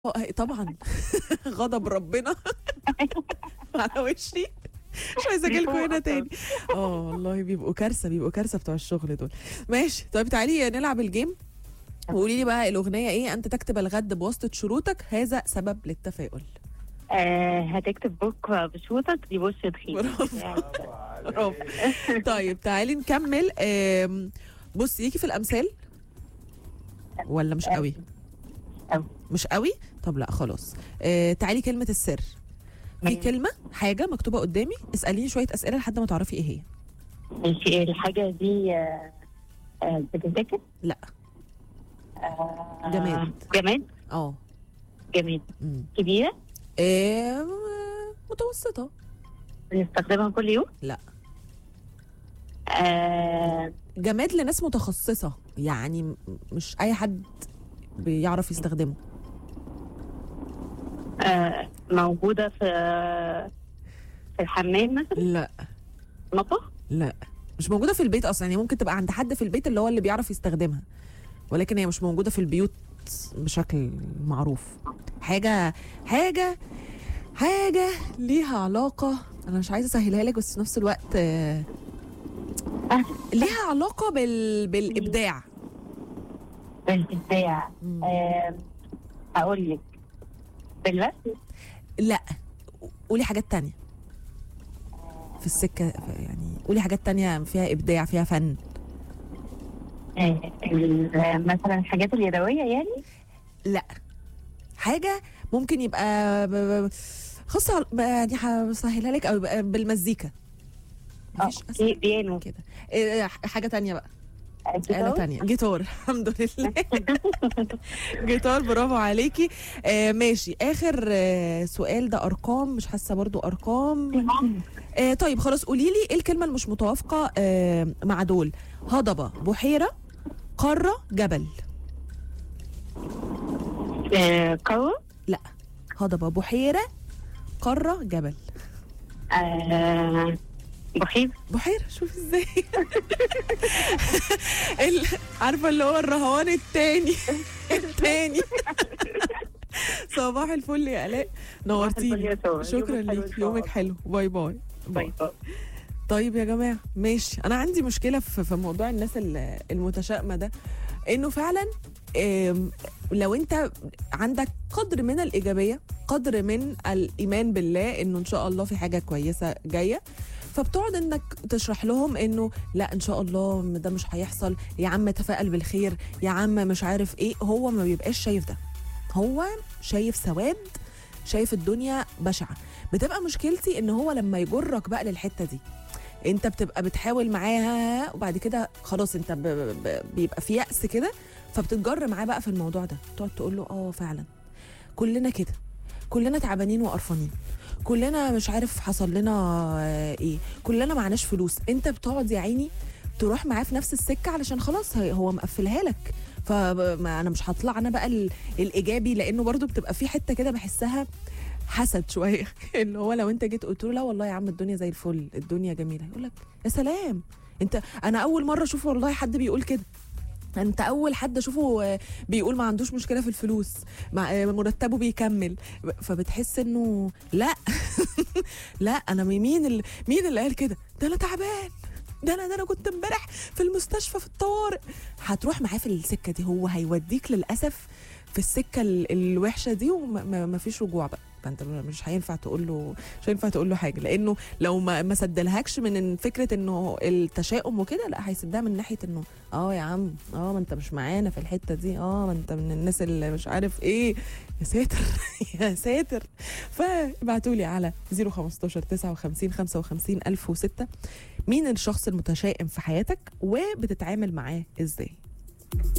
آه، طبعا غضب ربنا على وشي مش عايزه اجي لكم هنا تاني اه والله بيبقوا كارثه بيبقوا كارثه بتوع الشغل دول ماشي طيب تعالي نلعب الجيم وقولي لي بقى الاغنيه ايه انت تكتب الغد بواسطه شروطك هذا سبب للتفاؤل آه هتكتب بكرة بشوطك دي بشرة خير برافو. برافو طيب تعالي نكمل آم، بصي ليكي في الامثال ولا مش قوي أوي. مش قوي طب لا خلاص آه تعالي كلمه السر في ماشي. كلمه حاجه مكتوبه قدامي اساليني شويه اسئله لحد ما تعرفي ايه هي ماشي الحاجة دي آه آه بتتذاكر لا آه جماد. جماد اه جماد مم. كبيرة آه، متوسطه بنستخدمها كل يوم لا آه جماد لناس متخصصه يعني م- مش اي حد بيعرف يستخدمه آه موجودة في في الحمام مثلا لا مطبخ لا مش موجوده في البيت اصلا يعني ممكن تبقى عند حد في البيت اللي هو اللي بيعرف يستخدمها ولكن هي مش موجوده في البيوت بشكل معروف حاجه حاجه حاجه ليها علاقه انا مش عايزه اسهلها لك بس في نفس الوقت آه، آه، ليها علاقه بال... بالابداع بالإبداع مم. آه هقول لك بالرسم لا قولي حاجات تانية في السكه يعني قولي حاجات تانية فيها ابداع فيها فن آه ال- مثلا الحاجات اليدوية يعني لا حاجه ممكن يبقى ب- ب- خاصه على- يعني هسهلها لك او يبقى بالمزيكا اه مفيش في أسهل بيانو من كده إيه، حاجه تانية بقى آلة جيتار. تانية جيتار الحمد لله جيتار برافو عليكي آه ماشي اخر آه سؤال ده ارقام مش حاسه برضو ارقام آه طيب خلاص قولي لي ايه الكلمه اللي مش متوافقه آه مع دول هضبه بحيره قاره جبل آه قارة لا هضبه بحيره قاره جبل آه بحير بحيره شوف ازاي ال- عارفه اللي هو الرهوان التاني التاني صباح الفل يا الاء نورتيني شكرا ليك يومك حلو باي باي باي باي طيب يا جماعه ماشي انا عندي مشكله في في موضوع الناس ال- المتشائمه ده انه فعلا آم، لو انت عندك قدر من الايجابيه قدر من الايمان بالله انه ان شاء الله في حاجه كويسه جايه فبتقعد انك تشرح لهم انه لا ان شاء الله ده مش هيحصل يا عم تفائل بالخير يا عم مش عارف ايه هو ما بيبقاش شايف ده هو شايف سواد شايف الدنيا بشعه بتبقى مشكلتي ان هو لما يجرك بقى للحته دي انت بتبقى بتحاول معاها وبعد كده خلاص انت ب... ب... بيبقى في يأس كده فبتتجر معاه بقى في الموضوع ده تقعد تقول له اه فعلا كلنا كده كلنا تعبانين وقرفانين كلنا مش عارف حصل لنا آه، ايه كلنا معناش فلوس انت بتقعد يا عيني تروح معاه في نفس السكه علشان خلاص هي- هو مقفلها لك فما انا مش هطلع انا بقى ال- الايجابي لانه برضو بتبقى في حته كده بحسها حسد شويه اللي هو لو انت جيت قلت له لا والله يا عم الدنيا زي الفل الدنيا جميله يقول لك يا سلام انت انا اول مره اشوف والله حد بيقول كده انت اول حد اشوفه آه، بيقول ما عندوش مشكله في الفلوس مع آه، مرتبه بيكمل فبتحس انه لا لا انا مين اللي مين اللي قال كده ده انا تعبان ده انا ده انا كنت امبارح في المستشفى في الطوارئ هتروح معاه في السكه دي هو هيوديك للاسف في السكه ال- الوحشه دي وما فيش رجوع بقى فانت مش هينفع تقول له مش هينفع تقول له حاجه لانه لو ما ما سدلهاكش من إن فكره انه التشاؤم وكده لا هيسدها من ناحيه انه اه يا عم اه ما انت مش معانا في الحته دي اه ما انت من الناس اللي مش عارف ايه يا ساتر يا ساتر فابعتوا لي على 015 59 55 1006 مين الشخص المتشائم في حياتك وبتتعامل معاه ازاي